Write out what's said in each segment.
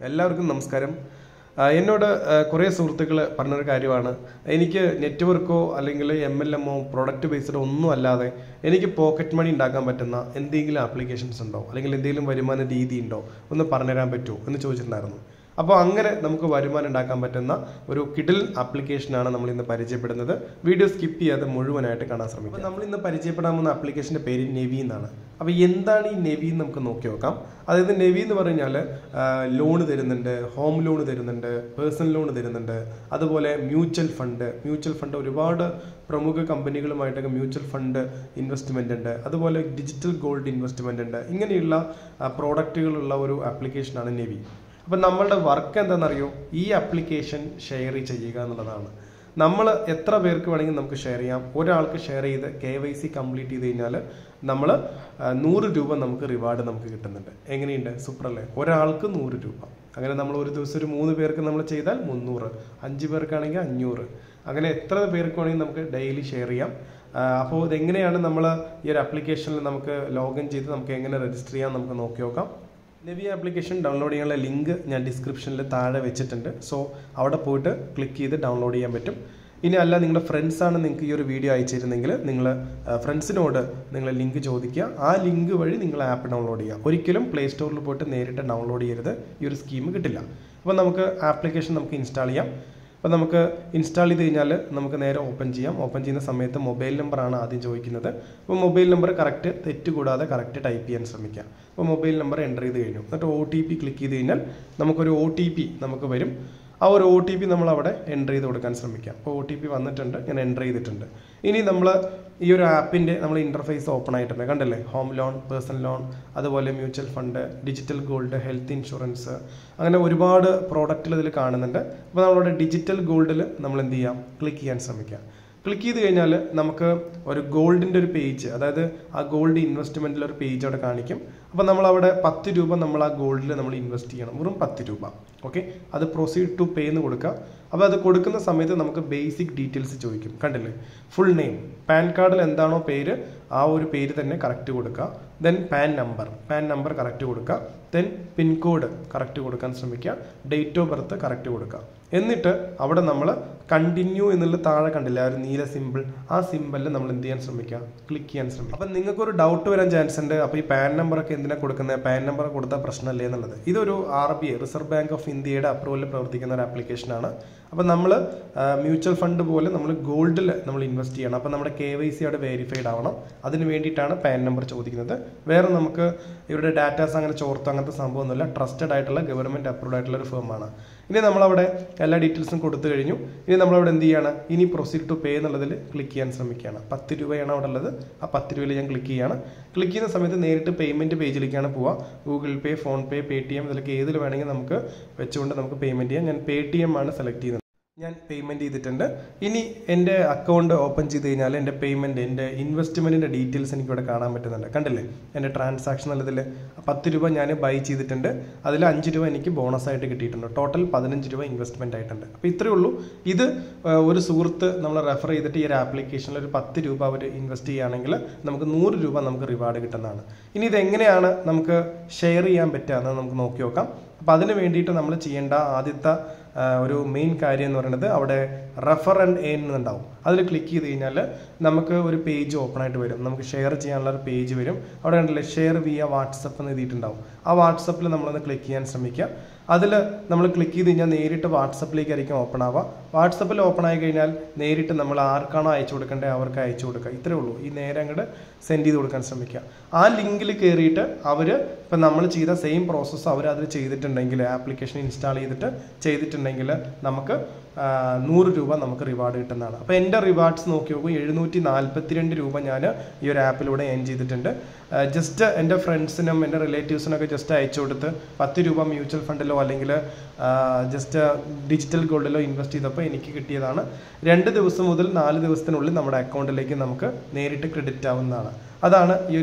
എല്ലാവർക്കും നമസ്കാരം ആ, എന്നോട് ആ, കുറേ സുഹൃത്തുക്കൾ പറഞ്ഞൊരു കാര്യമാണ് എനിക്ക് നെറ്റ്വർക്കോ അല്ലെങ്കിൽ എം എൽ എമ്മോ പ്രൊഡക്റ്റ് ബേസ്ഡോ ഒന്നും അല്ലാതെ എനിക്ക് പോക്കറ്റ് മണി ഉണ്ടാക്കാൻ പറ്റുന്ന എന്തെങ്കിലും ആപ്ലിക്കേഷൻസ് ഉണ്ടോ അല്ലെങ്കിൽ എന്തെങ്കിലും വരുമാന രീതി ഉണ്ടോ ഒന്ന് പറഞ്ഞുതരാൻ പറ്റുമോ എന്ന് ചോദിച്ചിട്ടുണ്ടായിരുന്നു അപ്പോൾ അങ്ങനെ നമുക്ക് വരുമാനം ഉണ്ടാക്കാൻ പറ്റുന്ന ഒരു കിഡിൽ ആപ്ലിക്കേഷനാണ് നമ്മൾ ഇന്ന് പരിചയപ്പെടുന്നത് വീഡിയോ സ്കിപ്പ് ചെയ്യാതെ മുഴുവനായിട്ട് കാണാൻ ശ്രമിക്കും അപ്പോൾ നമ്മൾ ഇന്ന് പരിചയപ്പെടാൻ പോകുന്ന ആപ്ലിക്കേഷൻ്റെ പേര് നെവി എന്നാണ് അപ്പോൾ എന്താണ് ഈ നെവി എന്ന് നമുക്ക് നോക്കി നോക്കാം അതായത് നെവി എന്ന് പറഞ്ഞാൽ ലോൺ തരുന്നുണ്ട് ഹോം ലോൺ തരുന്നുണ്ട് പേഴ്സണൽ ലോൺ തരുന്നുണ്ട് അതുപോലെ മ്യൂച്വൽ ഫണ്ട് മ്യൂച്വൽ ഫണ്ട് ഒരുപാട് പ്രമുഖ കമ്പനികളുമായിട്ടൊക്കെ മ്യൂച്വൽ ഫണ്ട് ഇൻവെസ്റ്റ്മെന്റ് ഉണ്ട് അതുപോലെ ഡിജിറ്റൽ ഗോൾഡ് ഇൻവെസ്റ്റ്മെന്റ് ഉണ്ട് ഇങ്ങനെയുള്ള പ്രോഡക്റ്റുകളുള്ള ഒരു ആപ്ലിക്കേഷനാണ് നെവി അപ്പം നമ്മളുടെ വർക്ക് എന്താണെന്നറിയോ ഈ ആപ്ലിക്കേഷൻ ഷെയർ ചെയ്യുക എന്നുള്ളതാണ് നമ്മൾ എത്ര പേർക്ക് വേണമെങ്കിൽ നമുക്ക് ഷെയർ ചെയ്യാം ഒരാൾക്ക് ഷെയർ ചെയ്ത് കെ വൈ സി കംപ്ലീറ്റ് ചെയ്ത് കഴിഞ്ഞാൽ നമ്മൾ നൂറ് രൂപ നമുക്ക് റിവാർഡ് നമുക്ക് കിട്ടുന്നുണ്ട് എങ്ങനെയുണ്ട് സൂപ്പർ അല്ലേ ഒരാൾക്ക് നൂറ് രൂപ അങ്ങനെ നമ്മൾ ഒരു ദിവസം ഒരു മൂന്ന് പേർക്ക് നമ്മൾ ചെയ്താൽ മുന്നൂറ് അഞ്ച് പേർക്കാണെങ്കിൽ അഞ്ഞൂറ് അങ്ങനെ എത്ര പേർക്ക് വേണമെങ്കിൽ നമുക്ക് ഡെയിലി ഷെയർ ചെയ്യാം അപ്പോൾ ഇതെങ്ങനെയാണ് നമ്മൾ ഈ ഒരു ആപ്ലിക്കേഷനിൽ നമുക്ക് ലോഗിൻ ചെയ്ത് നമുക്ക് എങ്ങനെ രജിസ്റ്റർ ചെയ്യാം നമുക്ക് നോക്കി നോക്കാം നെവി ആപ്ലിക്കേഷൻ ഡൗൺലോഡ് ചെയ്യാനുള്ള ലിങ്ക് ഞാൻ ഡിസ്ക്രിപ്ഷനിൽ താഴെ വെച്ചിട്ടുണ്ട് സോ അവിടെ പോയിട്ട് ക്ലിക്ക് ചെയ്ത് ഡൗൺലോഡ് ചെയ്യാൻ പറ്റും ഇനി അല്ല നിങ്ങളുടെ ഫ്രണ്ട്സാണ് നിങ്ങൾക്ക് ഈ ഒരു വീഡിയോ അയച്ചിരുന്നെങ്കിൽ നിങ്ങൾ ഫ്രണ്ട്സിനോട് നിങ്ങൾ ലിങ്ക് ചോദിക്കുക ആ ലിങ്ക് വഴി നിങ്ങൾ ആപ്പ് ഡൗൺലോഡ് ചെയ്യുക ഒരിക്കലും പ്ലേ സ്റ്റോറിൽ പോയിട്ട് നേരിട്ട് ഡൗൺലോഡ് ചെയ്യരുത് ഈ ഒരു സ്കീം കിട്ടില്ല അപ്പോൾ നമുക്ക് ആപ്ലിക്കേഷൻ നമുക്ക് ഇൻസ്റ്റാൾ ചെയ്യാം അപ്പോൾ നമുക്ക് ഇൻസ്റ്റാൾ ചെയ്ത് കഴിഞ്ഞാൽ നമുക്ക് നേരെ ഓപ്പൺ ചെയ്യാം ഓപ്പൺ ചെയ്യുന്ന സമയത്ത് മൊബൈൽ നമ്പറാണ് ആദ്യം ചോദിക്കുന്നത് അപ്പോൾ മൊബൈൽ നമ്പർ കറക്റ്റ് തെറ്റ് കൂടാതെ കറക്റ്റ് ടൈപ്പ് ചെയ്യാൻ ശ്രമിക്കാം അപ്പോൾ മൊബൈൽ നമ്പർ എൻ്റർ ചെയ്ത് കഴിഞ്ഞു എന്നിട്ട് ഒ ടി പി ക്ലിക്ക് ചെയ്ത് കഴിഞ്ഞാൽ നമുക്കൊരു ഒ ടി പി നമുക്ക് വരും ആ ഒരു ഒ ടി പി നമ്മൾ അവിടെ എൻ്റർ ചെയ്ത് കൊടുക്കാൻ ശ്രമിക്കാം അപ്പോൾ ഒ ടി പി വന്നിട്ടുണ്ട് ഞാൻ എൻ്റർ ചെയ്തിട്ടുണ്ട് ഇനി നമ്മൾ ഈ ഒരു ആപ്പിൻ്റെ നമ്മൾ ഇൻ്റർഫേസ് ഓപ്പൺ ആയിട്ടുണ്ട് കണ്ടല്ലേ ഹോം ലോൺ പേഴ്സണൽ ലോൺ അതുപോലെ mutual fund digital gold health insurance അങ്ങനെ ഒരുപാട് പ്രോഡക്റ്റുകൾ ഇതിൽ കാണുന്നുണ്ട് അപ്പോൾ നമ്മളുടെ ഡിജിറ്റൽ ഗോൾഡിൽ നമ്മൾ എന്ത് ചെയ്യാം ക്ലിക്ക് ചെയ്യാൻ ശ്രമിക്കാം ക്ലിക്ക് ചെയ്ത് കഴിഞ്ഞാൽ നമുക്ക് ഒരു ഗോൾഡിൻ്റെ ഒരു പേജ് അതായത് ആ ഗോൾഡ് ഇൻവെസ്റ്റ്മെൻറ്റിൽ ഒരു പേജ് അവിടെ കാണിക്കും അപ്പോൾ നമ്മൾ അവിടെ പത്ത് രൂപ നമ്മൾ ആ ഗോൾഡിൽ നമ്മൾ ഇൻവെസ്റ്റ് ചെയ്യണം വെറും പത്ത് രൂപ ഓക്കെ അത് പ്രൊസീഡ് ടു പേ എന്ന് കൊടുക്കുക അപ്പോൾ അത് കൊടുക്കുന്ന സമയത്ത് നമുക്ക് ബേസിക് ഡീറ്റെയിൽസ് ചോദിക്കും കണ്ടില്ലേ ഫുൾ നെയിം പാൻ കാർഡിൽ എന്താണോ പേര് ആ ഒരു പേര് തന്നെ കറക്റ്റ് കൊടുക്കുക then PAN number PAN number correct കൊടുക്കുക ദെൻ പിൻകോഡ് കറക്റ്റ് കൊടുക്കാൻ ശ്രമിക്കുക ഡേറ്റ് ഓഫ് ബർത്ത് കറക്റ്റ് കൊടുക്കുക എന്നിട്ട് അവിടെ നമ്മൾ കണ്ടിന്യൂ എന്നുള്ള താഴെ കണ്ടില്ല ആ ഒരു നീല സിമ്പിൾ ആ സിമ്പിളിൽ നമ്മൾ എന്ത് ചെയ്യാൻ ശ്രമിക്കുക ക്ലിക്ക് ചെയ്യാൻ ശ്രമിക്കുക അപ്പം നിങ്ങൾക്ക് ഒരു ഡൗട്ട് വരാൻ ചാൻസ് ഉണ്ട് അപ്പോൾ ഈ പാൻ നമ്പറൊക്കെ എന്തിനാ കൊടുക്കുന്നത് പാൻ നമ്പർ കൊടുത്താൽ പ്രശ്നമല്ലേ എന്നുള്ളത് ഇതൊരു R B I Reserve Bank of ഇന്ത്യയുടെ അപ്രൂവലിൽ പ്രവർത്തിക്കുന്ന ഒരു ആപ്ലിക്കേഷനാണ് അപ്പം നമ്മൾ മ്യൂച്വൽ ഫണ്ട് പോലെ നമ്മൾ ഗോൾഡിൽ നമ്മൾ ഇൻവെസ്റ്റ് ചെയ്യണം അപ്പം നമ്മുടെ കെ വൈ സി അവിടെ വെരിഫൈഡ് ആവണം അതിന് വേണ്ടിയിട്ടാണ് പാൻ നമ്പർ ചോദിക്കുന്നത് വേറെ നമുക്ക് ഇവരുടെ ഡാറ്റാസ് അങ്ങനെ ചോർത്തോ അങ്ങനത്തെ സംഭവമൊന്നുമില്ല ട്രസ്റ്റഡ് ആയിട്ടുള്ള ഗവൺമെൻറ് അപ്രൂവ്ഡ് ആയിട്ടുള്ള ഒരു ഫേമാണ് ഇനി നമ്മളവിടെ എല്ലാ ഡീറ്റെയിൽസും കൊടുത്തു കഴിഞ്ഞു ഇനി നമ്മളവിടെ എന്ത് ചെയ്യാണ് ഇനി പ്രൊസീഡ് ടു പേ എന്നുള്ളതിൽ ക്ലിക്ക് ചെയ്യാൻ ശ്രമിക്കുകയാണ് പത്ത് രൂപയാണ് അവിടെ ഉള്ളത് ആ പത്ത് രൂപയിൽ ഞാൻ ക്ലിക്ക് ചെയ്യാണ് ക്ലിക്ക് ചെയ്യുന്ന സമയത്ത് നേരിട്ട് പേയ്മെൻറ്റ് പേജിലേക്കാണ് പോവുക Google Pay PhonePe Paytm ഇതിലൊക്കെ ഏതിൽ വേണമെങ്കിൽ നമുക്ക് വെച്ചുകൊണ്ട് നമുക്ക് പേയ്മെൻറ്റ് ചെയ്യാം ഞാൻ പേ ടി എം ആണ് സെലക്ട് ചെയ്യുന്നത് ഞാൻ പേയ്മെൻറ്റ് ചെയ്തിട്ടുണ്ട് ഇനി എൻ്റെ അക്കൗണ്ട് ഓപ്പൺ ചെയ്ത് കഴിഞ്ഞാൽ എൻ്റെ പേയ്മെൻറ്റ് എൻ്റെ ഇൻവെസ്റ്റ്മെൻറ്റിൻ്റെ ഡീറ്റെയിൽസ് എനിക്ക് ഇവിടെ കാണാൻ പറ്റുന്നുണ്ട് കണ്ടില്ലേ എൻ്റെ ട്രാൻസാക്ഷൻ ഉള്ളതിൽ പത്ത് രൂപ ഞാൻ ബൈ ചെയ്തിട്ടുണ്ട് അതിൽ അഞ്ച് രൂപ എനിക്ക് ബോണസ് ആയിട്ട് കിട്ടിയിട്ടുണ്ട് ടോട്ടൽ പതിനഞ്ച് രൂപ ഇൻവെസ്റ്റ്മെൻറ്റ് ആയിട്ടുണ്ട് അപ്പോൾ ഇത്രയേ ഉള്ളൂ ഇത് ആ, ഒരു സുഹൃത്ത് നമ്മൾ റെഫർ ചെയ്തിട്ട് ഈ ഒരു ആപ്ലിക്കേഷനിൽ ഒരു പത്ത് രൂപ അവർ ഇൻവെസ്റ്റ് ചെയ്യുകയാണെങ്കിൽ നമുക്ക് നൂറ് രൂപ നമുക്ക് റിവാർഡ് കിട്ടുന്നതാണ് ഇനി ഇത് എങ്ങനെയാണ് നമുക്ക് ഷെയർ ചെയ്യാൻ പറ്റുക എന്ന് നമുക്ക് നോക്കി നോക്കാം അപ്പോൾ അതിന് വേണ്ടിയിട്ട് നമ്മൾ ചെയ്യേണ്ട ആദ്യത്തെ ആ, ഒരു മെയിൻ കാര്യം എന്ന് പറയുന്നത് അവിടെ റെഫർ ആൻഡ് എയിൻ എന്നുണ്ടാവും അതിൽ ക്ലിക്ക് ചെയ്ത് കഴിഞ്ഞാൽ നമുക്ക് ഒരു പേജ് ഓപ്പൺ ആയിട്ട് വരും നമുക്ക് ഷെയർ ചെയ്യാനുള്ള ഒരു പേജ് വരും അവിടെ കണ്ടില്ലേ ഷെയർ വിയ വാട്സപ്പ് എന്ന് എഴുതിയിട്ടുണ്ടാവും ആ വാട്സപ്പിൽ നമ്മളൊന്ന് ക്ലിക്ക് ചെയ്യാൻ ശ്രമിക്കുക അതിൽ നമ്മൾ ക്ലിക്ക് ചെയ്ത് കഴിഞ്ഞാൽ നേരിട്ട് വാട്സപ്പിലേക്കായിരിക്കും ഓപ്പൺ ആവുക വാട്സപ്പിൽ ഓപ്പൺ ആയി കഴിഞ്ഞാൽ നേരിട്ട് നമ്മൾ ആർക്കാണോ അയച്ചു കൊടുക്കേണ്ടത് അവർക്ക് അയച്ചു കൊടുക്കുക ഇത്രേ ഉള്ളൂ ഈ നേരെ അങ്ങോട്ട് സെൻഡ് ചെയ്ത് കൊടുക്കാൻ ശ്രമിക്കുക ആ ലിങ്കിൽ കയറിയിട്ട് അവർ ഇപ്പം നമ്മൾ ചെയ്ത സെയിം പ്രോസസ്സ് അവർ അതിൽ ചെയ്തിട്ടുണ്ടെങ്കിൽ ആപ്ലിക്കേഷൻ ഇൻസ്റ്റാൾ ചെയ്തിട്ട് ചെയ്തിട്ടുണ്ടെങ്കിൽ നമുക്ക് ആ, നൂറ് രൂപ നമുക്ക് റിവാർഡ് കിട്ടുന്നതാണ് അപ്പോൾ എൻ്റെ റിവാർഡ്സ് നോക്കി നോക്കൂ എഴുന്നൂറ്റി നാൽപ്പത്തിരണ്ട് രൂപ ഞാൻ ഈ ഒരു ആപ്പിലൂടെ ഏൺ ചെയ്തിട്ടുണ്ട് ജസ്റ്റ് എൻ്റെ ഫ്രണ്ട്സിനും എൻ്റെ റിലേറ്റീവ്സിനൊക്കെ ജസ്റ്റ് അയച്ചു കൊടുത്ത് പത്ത് രൂപ മ്യൂച്വൽ ഫണ്ടിലോ അല്ലെങ്കിൽ ജസ്റ്റ് ഡിജിറ്റൽ ഗോൾഡിലോ ഇൻവെസ്റ്റ് ചെയ്തപ്പോൾ എനിക്ക് കിട്ടിയതാണ് രണ്ട് ദിവസം മുതൽ നാല് ദിവസത്തിനുള്ളിൽ നമ്മുടെ അക്കൗണ്ടിലേക്ക് നമുക്ക് നേരിട്ട് ക്രെഡിറ്റ് ആവുന്നതാണ് അതാണ് ഈ ഒരു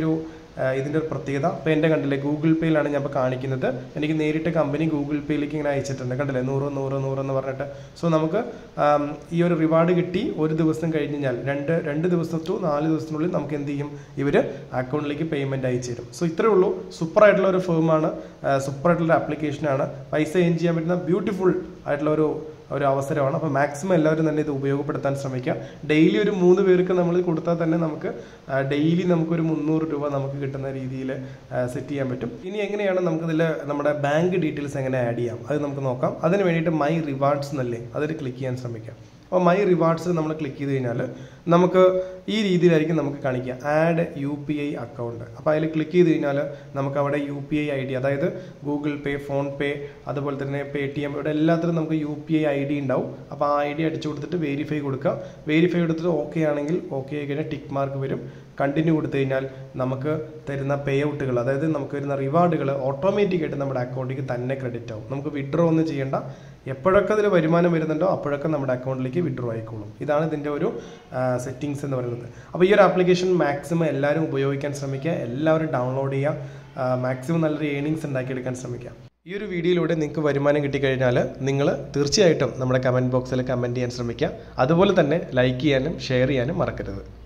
ആ, ഇതിൻ്റെ ഒരു പ്രത്യേകത ഇപ്പോൾ എൻ്റെ കണ്ടില്ലേ ഗൂഗിൾ പേയിലാണ് ഞാൻ ഇപ്പോൾ കാണിക്കുന്നത് എനിക്ക് നേരിട്ട് കമ്പനി ഗൂഗിൾ പേയിലേക്ക് ഇങ്ങനെ അയച്ചിട്ടുണ്ട് കണ്ടില്ലേ നൂറ് നൂറ് നൂറ് എന്ന് പറഞ്ഞിട്ട് സോ നമുക്ക് ആം, ഈ ഒരു റിവാർഡ് കിട്ടി ഒരു ദിവസം കഴിഞ്ഞ് കഴിഞ്ഞാൽ രണ്ട് രണ്ട് ദിവസം ടു നാല് ദിവസത്തിനുള്ളിൽ നമുക്ക് എന്ത് ചെയ്യും ഇവർ അക്കൗണ്ടിലേക്ക് പേയ്മെൻറ്റ് അയച്ചു തരും സോ ഇത്രയേ ഉള്ളൂ സൂപ്പർ ആയിട്ടുള്ള ഒരു ഫേമാണ് സൂപ്പർ ആയിട്ടുള്ള ഒരു ആപ്ലിക്കേഷനാണ് പൈസ ഏൺ ചെയ്യാൻ പറ്റുന്ന ബ്യൂട്ടിഫുൾ ആയിട്ടുള്ള ഒരു ഒരു അവസരമാണ് അപ്പോൾ മാക്സിമം എല്ലാവരും തന്നെ ഇത് ഉപയോഗപ്പെടുത്താൻ ശ്രമിക്കുക ഡെയിലി ഒരു മൂന്ന് പേർക്ക് നമ്മൾ കൊടുത്താൽ തന്നെ നമുക്ക് ഡെയിലി നമുക്കൊരു മുന്നൂറ് രൂപ നമുക്ക് കിട്ടുന്ന രീതിയിൽ സെറ്റ് ചെയ്യാൻ പറ്റും ഇനി എങ്ങനെയാണ് നമുക്കിതിൽ നമ്മുടെ ബാങ്ക് ഡീറ്റെയിൽസ് എങ്ങനെ ആഡ് ചെയ്യാം അത് നമുക്ക് നോക്കാം അതിന് വേണ്ടിയിട്ട് മൈ റിവാർഡ്സ് എന്നല്ലേ അതിൽ ക്ലിക്ക് ചെയ്യാൻ ശ്രമിക്കാം അപ്പോൾ മൈ റിവാർഡ്സ് നമ്മൾ ക്ലിക്ക് ചെയ്ത് കഴിഞ്ഞാൽ നമുക്ക് ഈ രീതിയിലായിരിക്കും നമുക്ക് കാണിക്കുക add U P I account അപ്പോൾ അതിൽ ക്ലിക്ക് ചെയ്ത് കഴിഞ്ഞാൽ നമുക്ക് അവിടെ U P I I D അതായത് ഗൂഗിൾ പേ ഫോൺ പേ അതുപോലെ തന്നെ പേ ടി എം ഇവിടെ എല്ലാത്തിലും നമുക്ക് U P I I D ഉണ്ടാവും അപ്പോൾ ആ ഐ ഡി അടിച്ചു കൊടുത്തിട്ട് വെരിഫൈ കൊടുക്കുക വെരിഫൈ കൊടുത്തിട്ട് ഓക്കെ ആണെങ്കിൽ ഓക്കെ ആയി കഴിഞ്ഞാൽ ടിക്ക് മാർക്ക് വരും കണ്ടിന്യൂ കൊടുത്തു കഴിഞ്ഞാൽ നമുക്ക് തരുന്ന പേ ഔട്ടുകൾ അതായത് നമുക്ക് വരുന്ന റിവാർഡുകൾ ഓട്ടോമാറ്റിക്കായിട്ട് നമ്മുടെ അക്കൗണ്ടിലേക്ക് തന്നെ ക്രെഡിറ്റ് ആവും നമുക്ക് വിഡ്രോ ഒന്നും ചെയ്യേണ്ട എപ്പോഴൊക്കെ അതിൽ വരുമാനം വരുന്നുണ്ടോ അപ്പോഴൊക്കെ നമ്മുടെ അക്കൗണ്ടിലേക്ക് വിഡ്രോ ആയിക്കോളും ഇതാണ് ഇതിൻ്റെ ഒരു സെറ്റിങ്സ് എന്ന് പറയുന്നത് അപ്പോൾ ഈ ഒരു ആപ്ലിക്കേഷൻ മാക്സിമം എല്ലാവരും ഉപയോഗിക്കാൻ ശ്രമിക്കുക എല്ലാവരും ഡൗൺലോഡ് ചെയ്യുക മാക്സിമം നല്ലൊരു ഏണിങ്സ് ഉണ്ടാക്കിയെടുക്കാൻ ശ്രമിക്കുക ഈ ഒരു വീഡിയോയിലൂടെ നിങ്ങൾക്ക് വരുമാനം കിട്ടിക്കഴിഞ്ഞാൽ നിങ്ങൾ തീർച്ചയായിട്ടും നമ്മുടെ കമൻറ്റ് ബോക്സിൽ കമൻറ്റ് ചെയ്യാൻ ശ്രമിക്കുക അതുപോലെ തന്നെ ലൈക്ക് ചെയ്യാനും ഷെയർ ചെയ്യാനും മറക്കരുത്